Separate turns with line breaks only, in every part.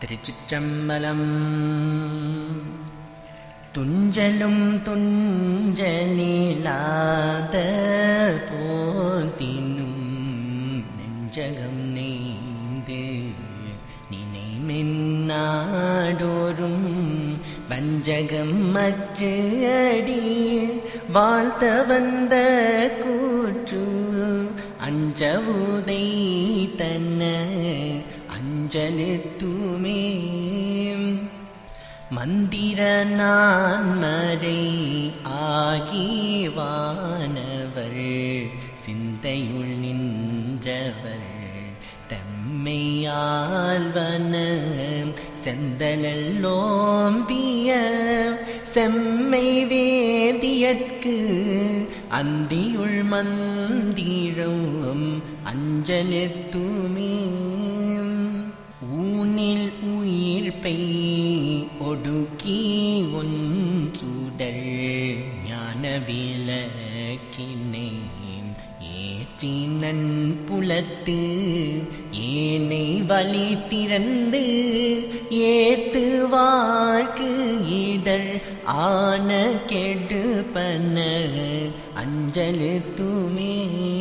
திருச்சிற்றம்பலம் துஞ்சலும் துஞ்சலிலாத போதினும் நெஞ்சகம் நெய்ந்து நினைமென்னாடோறும் வஞ்சகம் மற்று அடி வாழ்த்த வந்த கூற்று அஞ்சவுதை தன்ன அஞ்சலுத்துமே மந்திர நான்மறை ஆகிவானவர் சிந்தையுள் நின்றவர் தம்மையால்வன செந்தலல்லோம்பிய செம்மை வேதியற்கு அந்தியுள் மந்திரம் அஞ்சலெத்துமே ஊனில் உயிர்ப்பை ஒடுக்கி ஒன் சுடர் ஞான விளக்கினை ஏற்றினன் புலத்து ஏனை வழி திறந்து ஏத்து வாழ்க்கு இடர் ஆன கெடுப்பன அஞ்சலுத்துமே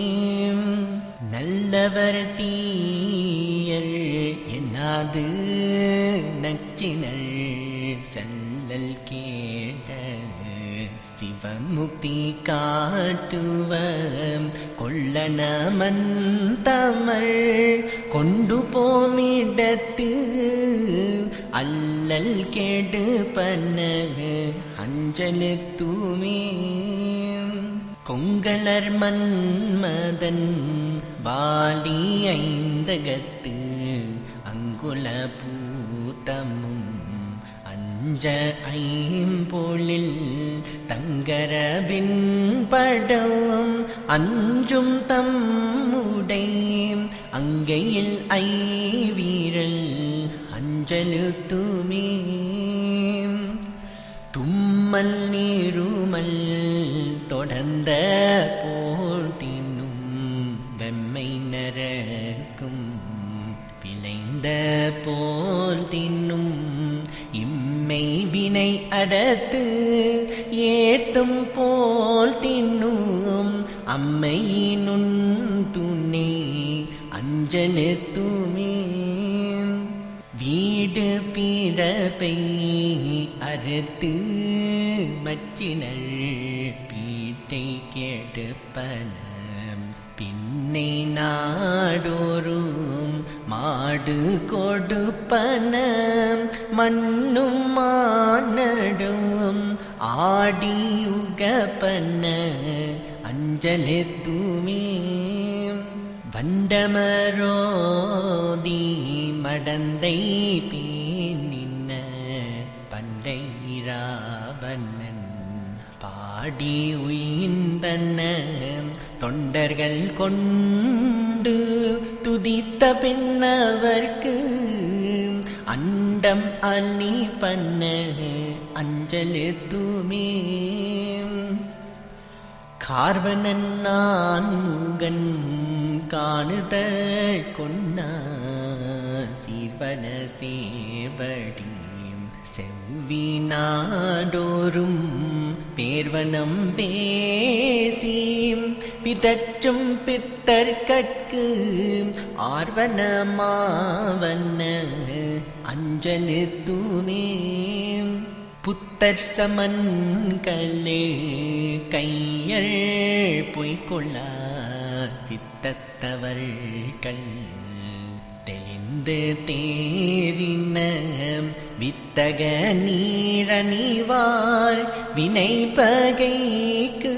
நல்லவர் தீயர் என்னாது நச்சினர் செல்லல் கேட்ட சிவமுக்தி காட்டுவ கொள்ளன மந்தமர் கொண்டு போமிடத்து அல்லல் கெடு பண்ண அஞ்சலுத்துமே கொங்கலர் மன்மதன் வாலி ஐந்தகத்து அங்குல பூத்தமும் அஞ்ச ஐம்பொழில் தங்கரவின் படம் அஞ்சும் தம்முடை அங்கையில் ஐ வீரல் அஞ்சலுத்துமே தும்மல் நீருமல் தொடர்ந்த போல் தின்னும் வெம்மை நரக்கும் விளைந்த போல் தின்னும் இம்மை வினை அடத்து ஏத்தும் போல் தின்னும் அம்மையினுன் துணை அஞ்சலுத்துமே வீடு பீடப்பை அறுத்து மச்சினள் பீட்டை கேட்டுப்பன பின்னை நாடோறும் மாடு கொடுப்பன மண்ணும் மானடும் ஆடியுகப்பன அஞ்சலெத்துமே வண்டமரோதி மடந்தை பேனின்ன பண்டை இராவண்ணன் பாடி உயிர்ந்தன தொண்டர்கள் கொண்டு துதித்த பின்னவர்க்கு அண்டம் அள்ளி பண்ண அஞ்சலெத்துமே கார்வனன் நான் முகன் காணுத கொன்னா சீர்வன சேவடி செவ்வி நாடோறும் பேர்வனம் பேசி பிதற்றும் பித்தற்கட்கு ஆர்வனமாவன அஞ்சலுத்துமே புத்தர் சமன்களே கையள் பொய்கொள்ள சித்தத்தவர்கள் தெளிந்து தேறின வித்தக நீரணிவார் வினை பகைக்கு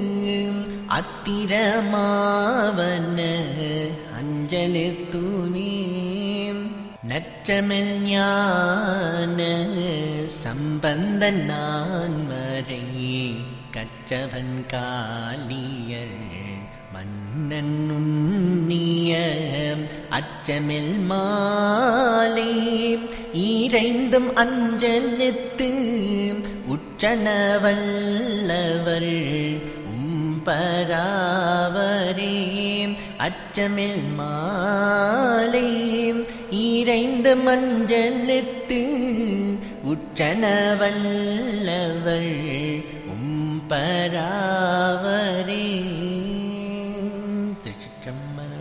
அத்திரமாவன அஞ்சலுத்துமே நற்றமில் ஞான சம்பந்த நான் மறை கற்றவன் காலியர் மன்னன் உண்ணிய அச்சமில் மாலை ஈரைந்தும் அஞ்சலித்து உற்றனவல்லவர் உம்பராவரே அச்சமில் மாலை இறைந்து மஞ்சளுத்து உற்றன வல்லவர் உம்பராவரே திருச்சிற்றம்பலம்